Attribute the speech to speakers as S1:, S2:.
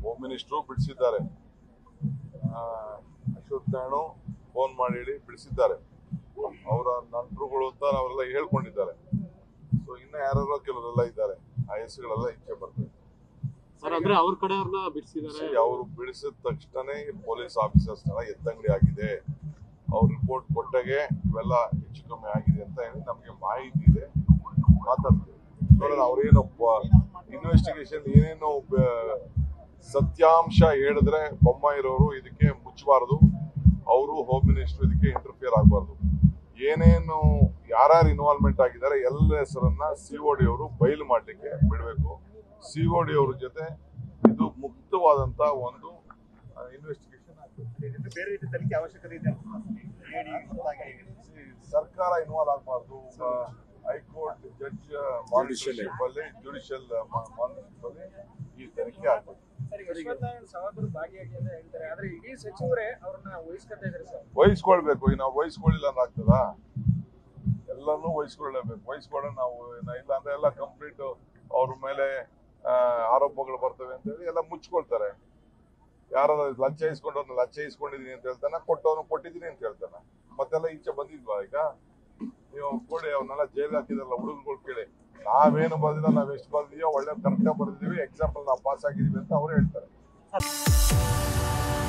S1: home minister ಬಿಡಿಸಿದ್ದಾರೆ Ashwath Narayana phone ಮಾಡಿ ಹೇಳಿ ಬಿಡಿಸಿದ್ದಾರೆ ಅವರ ನಂಟರುಗಳು ಅಂತ ನಾವೆಲ್ಲ ಹೇಳ್ಕೊಂಡಿದ್ದಾರೆ ಸೊ ಇನ್ನ ಯಾರ್ಯಾರೋ ಕೆಲವರೆಲ್ಲ ಇದ್ದಾರೆ ಆ ಹೆಸರುಗಳೆಲ್ಲ ಈಚೆ ಬರ್ತವೆ
S2: ಸರ್ ಅಂದ್ರೆ ಅವ್ರ ಕಡೆಯವ್ರನ್ನ ಬಿಡಿಸಿದ್ದಾರೆ
S1: ಅವರು ಬಿಡಿಸಿದ ತಕ್ಷಣನೇ ಪೊಲೀಸ್ ಆಫೀಸರ್ಸ್ ಎತ್ತಂಗಡಿ ಆಗಿದೆ ಅವ್ರ ರಿಪೋರ್ಟ್ ಕೊಟ್ಟಾಗೆ ಇವೆಲ್ಲ ಹೆಚ್ಚು ಕಮ್ಮಿ ಆಗಿದೆ ಅಂತ ಹೇಳಿ ನಮಗೆ ಮಾಹಿತಿ ಇದೆ ಮಾತಾಡ್ತೀವಿ ನೋಡೋಣ ಅವ್ರೇನು ಇನ್ವೆಸ್ಟಿಗೇಷನ್ ಏನೇನು ಬ- ಸತ್ಯಾಂಶ ಹೇಳಿದ್ರೆ ಬೊಮ್ಮಾಯಿರವರು ಇದಕ್ಕೆ ಮುಚ್ಚಬಾರದು ಅವರು ಹೋಮ್ ಮಿನಿಸ್ಟರ್ ಇದಕ್ಕೆ ಇಂಟರ್ಫಿಯರ್ ಆಗಬಾರ್ದು ಏನೇನು ಯಾರ್ಯಾರು ಇನ್ವಾಲ್ವ್ಮೆಂಟ್ ಆಗಿದ್ದಾರೆ ಎಲ್ಲ ಹೆಸರನ್ನ ಸಿ ಒ ಡಿ ಅವರು ಬಯಲು ಮಾಡಲಿಕ್ಕೆ ಬಿಡಬೇಕು ಸಿ ಒ ಡಿ ಅವ್ರ ಜೊತೆ ಇದು ಮುಕ್ತವಾದಂತ ಒಂದು ಇನ್ವೆಸ್ಟಿಗೇಷನ್ ಆಗಬೇಕು
S3: ಬೇರೆ ರೀತಿ ತನಿಖೆ ಅವಶ್ಯಕತೆ ಇದೆ ಹೇಳಿ ಗೊತ್ತಾಗಿ
S1: ಸರ್ಕಾರ ಇನ್ವಾಲ್ವ್ ಆಗಬಾರ್ದು ಹೈಕೋರ್ಟ್ ಜಡ್ಜ್ ಮಾನಿಟರ್ಶಿಪ್ ಅಲ್ಲಿ ಜುಡಿಷಿಯಲ್ ಮಾನಿಟರ್ಶಿಪ್ ಅಲ್ಲಿ ಈ ತನಿಖೆ ಆಗ್ಬೇಕು
S4: ಸರ್ ಈಗ ಯಶವಂತನಾರಾಯಣ ಸಹೋದರು ಭಾಗಿಯಾಗಿ ಅಂತ ಹೇಳ್ತಾರೆ ಆದ್ರೆ ಇಡೀ ಸಚಿವರೇ ಅವ್ರನ್ನ ವಹಿಸ್ಕೊತಾ ಇದ್ದಾರೆ ಸರ್
S1: ವಹಿಸ್ಕೊಳ್ಬೇಕು ಈಗ ನಾವು ವಹಿಸ್ಕೊಳ್ಳಿಲ್ಲ ಅಂದ್ರೆ ಆಗ್ತದಾ ಎಲ್ಲಾನು ವಹಿಸ್ಕೊಳ್ಳೇಬೇಕು ವಹಿಸ್ಕೊಂಡ್ರೆ ನಾವು ಇನ್ನ ಇಲ್ಲ ಅಂದ್ರೆ ಎಲ್ಲ ಕಂಪ್ಲೀಟ್ ಅವ್ರ ಮೇಲೆ ಆ, ಆರೋಪಗಳು ಬರ್ತವೆ ಅಂತ ಹೇಳಿ ಎಲ್ಲ ಮುಚ್ಕೊಳ್ತಾರೆ ಯಾರು ಲಂಚ ಇಸ್ಕೊಂಡವ್ರನ್ನ ಲಂಚ ಇಸ್ಕೊಂಡಿದೀನಿ ಅಂತ ಹೇಳ್ತಾನ ಕೊಟ್ಟವನು ಕೊಟ್ಟಿದ್ದೀನಿ ಅಂತ ಹೇಳ್ತಾನ ಮತ್ತೆಲ್ಲ ಈಚೆ ಬಂದಿದ್ವಾ ಈಗ ನೀವು ಕೊಡಿ ಅವನ್ನೆಲ್ಲ ಜೈಲ್ ಹಾಕಿದ್ರಲ್ಲ ಹುಡುಗರುಗಳು ಕೇಳಿ ನಾವೇನು ಬರ್ದಿಲ್ಲ ನಾವ್ ಎಷ್ಟು ಬರ್ದಿದೀವೋ ಒಳ್ಳೆ ಕರೆಕ್ಟಾಗಿ ಬರ್ದಿದೀವಿ ಎಕ್ಸಾಂಪಲ್ ನಾವು ಪಾಸ್ ಆಗಿದೀವಿ ಅಂತ ಅವ್ರು ಹೇಳ್ತಾರೆ